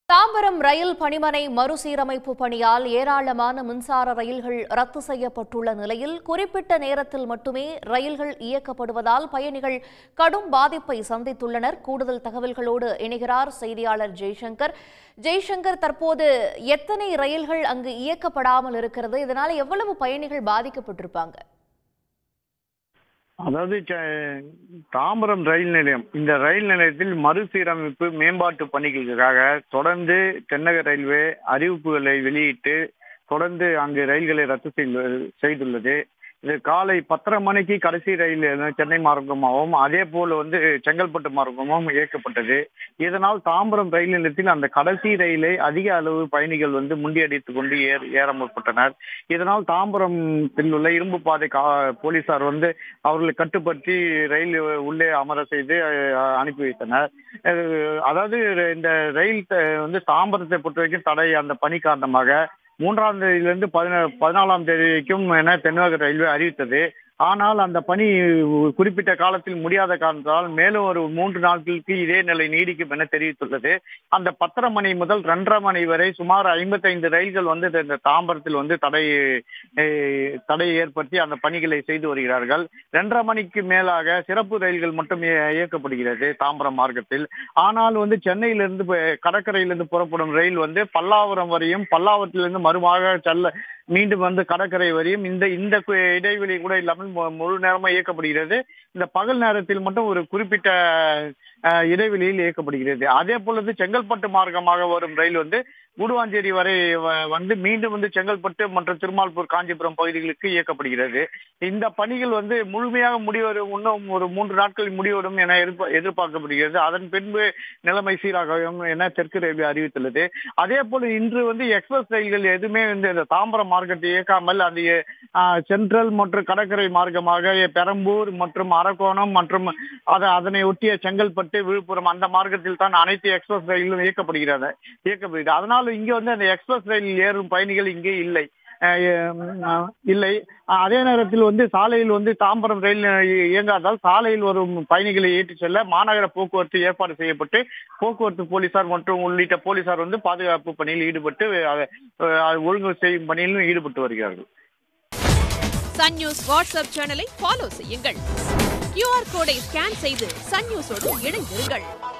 தாம்பரம் ரயில் பணிமனை மறுசீரமைப்பு பணியால் ஏராளமான மின்சார ரயில்கள் ரத்து செய்யப்பட்டுள்ள நிலையில் குறிப்பிட்ட நேரத்தில் மட்டுமே ரயில்கள் இயக்கப்படுவதால் பயணிகள் கடும் பாதிப்பை சந்தித்துள்ளனர் கூடுதல் தகவல்களோடு இணைகிறார் செய்தியாளர் ஜெய்சங்கர் ஜெய்சங்கர் தற்போது எத்தனை ரயில்கள் அங்கு இயக்கப்படாமல் இருக்கிறது இதனால் எவ்வளவு பயணிகள் பாதிக்கப்பட்டிருப்பாங்க அதாவது ச- தாம்பரம் ரயில் நிலையம் இந்த ரயில் நிலையத்தில் மறுசீரமைப்பு மேம்பாட்டு பணிகளுக்காக தொடர்ந்து தென்னக ரயில்வே அறிவிப்புகளை வெளியிட்டு தொடர்ந்து அங்கு ரயில்களை ரத்து செய்து- செய்துள்ளது இது காலை பத்தரை மணிக்கு கடைசி ரயில் சென்னை மார்க்கமாகவும் அதே போல வந்து செங்கல்பட்டு மார்க்கமாகவும் இயக்கப்பட்டது இதனால் தாம்பரம் ரயில் நிலையத்தில் அந்த கடைசி ரயிலை அதிக அளவு பயணிகள் வந்து முண்டியடித்துக் கொண்டு ஏற ஏற முற்பட்டனர் இதனால் தாம்பரத்தில் உள்ள இரும்பு பாதை கா போலீசார் வந்து அவர்களை கட்டுப்படுத்தி ரயில் உள்ளே அமர செய்து அஹ், அனுப்பி வைத்தனர் அஹ், அதாவது இந்த ரயில் த- வந்து தாம்பரத்தை பொறுத்த வரைக்கும் தடை அந்த பணி காரணமாக மூன்றாம் தேதியிலிருந்து பதின பதினாலாம் தேதி வரைக்கும் என தென்னக ரயில்வே அறிவித்தது ஆனால் அந்த பணி குறிப்பிட்ட காலத்தில் முடியாத காரணத்தால் மேலும் ஒரு மூன்று நாட்களுக்கு இதே நிலை நீடிக்கும் என தெரிவித்துள்ளது அந்த பத்தரை மணி முதல் ரெண்டரை மணி வரை சுமார் ஐம்பத்தைந்து ரயில்கள் வந்து இந்த- இந்த தாம்பரத்தில் வந்து தடை அஹ், தடையை ஏற்படுத்தி அந்த பணிகளை செய்து வருகிறார்கள் ரெண்டரை மணிக்கு மேலாக சிறப்பு ரயில்கள் மட்டும் இய- இயக்கப்படுகிறது தாம்பரம் மார்க்கத்தில் ஆனால் வந்து சென்னையிலிருந்து ப- கடற்கரையிலிருந்து புறப்படும் ரயில் வந்து பல்லாவரம் வரையும் பல்லாவரத்திலிருந்து மறுமாக செல்ல மீண்டும் வந்து கடற்கரை வரையும் இந்த இந்த கு- இடைவெளி கூட இல்லாமல் மு- முழு நேரமா இயக்கப்படுகிறது இந்த பகல் நேரத்தில் மட்டும் ஒரு குறிப்பிட்ட அஹ், இடைவெளியில் இயக்கப்படுகிறது அதே போலது செங்கல்பட்டு மார்க்கமாக வரும் ரயில் வந்து கூடுவாஞ்சேரி வரை வ- வந்து மீண்டும் வந்து செங்கல்பட்டு மற்றும் திருமால்பூர் காஞ்சிபுரம் பகுதிகளுக்கு இயக்கப்படுகிறது இந்த பணிகள் வந்து முழுமையாக முடிவரும் இன்னும் ஒரு மூன்று நாட்கள் முடிவரும் என எதிர்பா- எதிர்பார்க்கப்படுகிறது அதன் பின்பு நிலைமை சீராகும் என தெற்கு ரயில்வே அறிவித்துள்ளது அதே போல இன்று வந்து எக்ஸ்பிரஸ் ரயில்கள் எதுவுமே வந்து இந்த தாம்பரம் மார்க்கெட்டை இயக்காமல் அந்த ஆஹ், சென்ட்ரல் மற்றும் கடற்கரை மார்க்கமாக பெரம்பூர் மற்றும் அரக்கோணம் மற்றும் அத அதனை ஒட்டிய செங்கல்பட்டு விழுப்புரம் அந்த மார்க்கத்தில் தான் அனைத்து எக்ஸ்பிரஸ் ரயிலும் இயக்கப்படுகிறது இயக்கப்படுகிறது அதனால இங்க வந்து அந்த எக்ஸ்பிரஸ் ரயிலில் ஏறும் பயணிகள் இங்கே இல்லை அஹ், அஹ், இல்லை அதே நேரத்தில் வந்து சாலையில் வந்து தாம்பரம் ரயில் இயங்காதால் சாலையில் வரும் பயணிகளை ஏற்றிச் செல்ல மாநகர போக்குவரத்து ஏற்பாடு செய்யப்பட்டு போக்குவரத்து போலீசார் மற்றும் உள்ளிட்ட போலீசார் வந்து பாதுகாப்பு பணியில் ஈடுபட்டு அதை அஹ், ஒழுங்கு செய்யும் பணியிலும் ஈடுபட்டு வருகிறார்கள் சன் நியூஸ் வாட்ஸ்அப் சேனலை ஃபாலோ செய்யுங்கள் கியூஆர் கோடை ஸ்கேன் செய்து சன் நியூஸோடு இணைந்திருங்கள்